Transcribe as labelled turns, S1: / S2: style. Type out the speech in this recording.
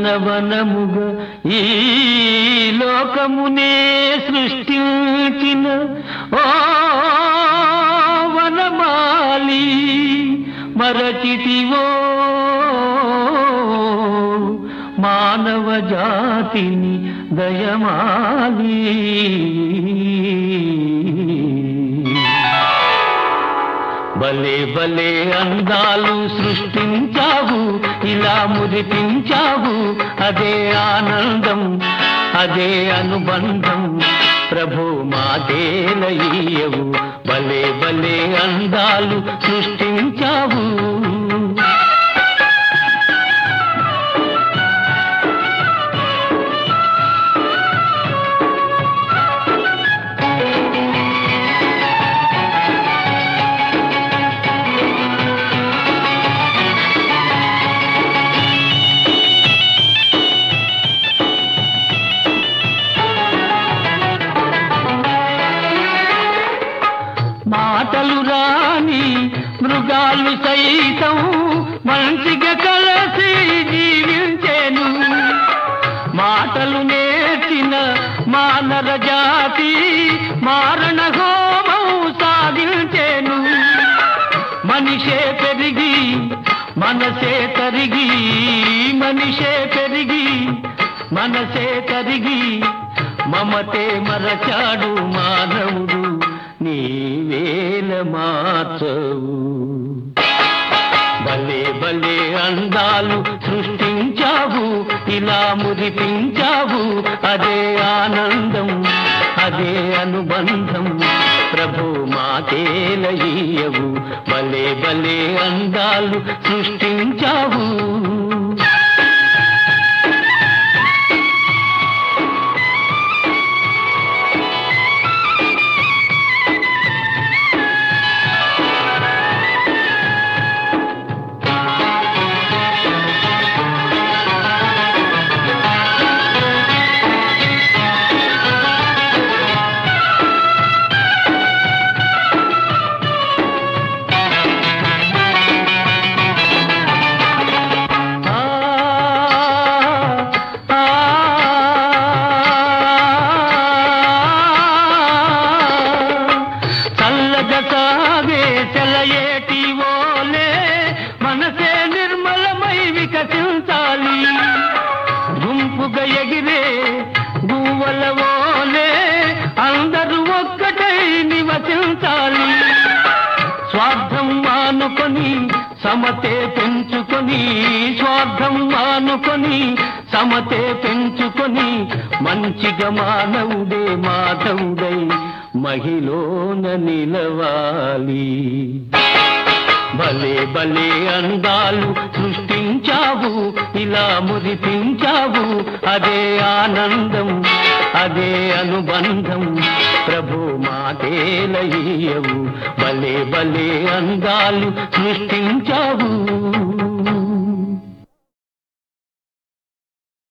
S1: ఉద్యానవనముగా ఈ లోకమునే సృష్టించిన ఓ వనమాలి మరచితివో మానవ జాతిని దయమాలి భలే భలే అందాలు సృష్టించావు ఇలా మురిపించావు అదే ఆనందం అదే అనుబంధం ప్రభు మాతేలయ్యవు భలే భలే అందాలు సృష్టించావు మాటలు రాని మృగాలు సైతం మంచిగా కలిసి జీవించేను మాటలు నేర్చిన మానర జాతి మారణ హోమం సాధించేను మనిషే పెరిగి మనసే తరిగి మనిషే పెరిగి మనసే తరిగి మమతే మరచాడు మానవుడు నీవేల మార్చవు భలే భలే అందాలు సృష్టించావు ఇలా మురిపించావు అదే ఆనందం అదే అనుబంధం ప్రభు మాతేలయ్యవు భలే భలే అందాలు సృష్టించావు ఆ ఆ చల్లగా సాగే చెలయేటి ఓలే మనసే నిర్మలమై వికసించాలి గుంపుగా ఎగిరే గువ్వల ఓలే అందరూ ఒక్కటై నివసించాలి స్వార్థం మానుకొని సమతే పెంచుకొని స్వార్థం మానుకొని సమతే పెంచుకొని మంచిగా మానవుడే మాధవుడై మహిళన నిలవాలి భలే భలే అందాలు సృష్టించావు ఇలా మురిపించావు అదే ఆనందం అదే అనుబంధం ప్రభు మాతేలయ్యవు భలే భలే అందాలు సృష్టించావు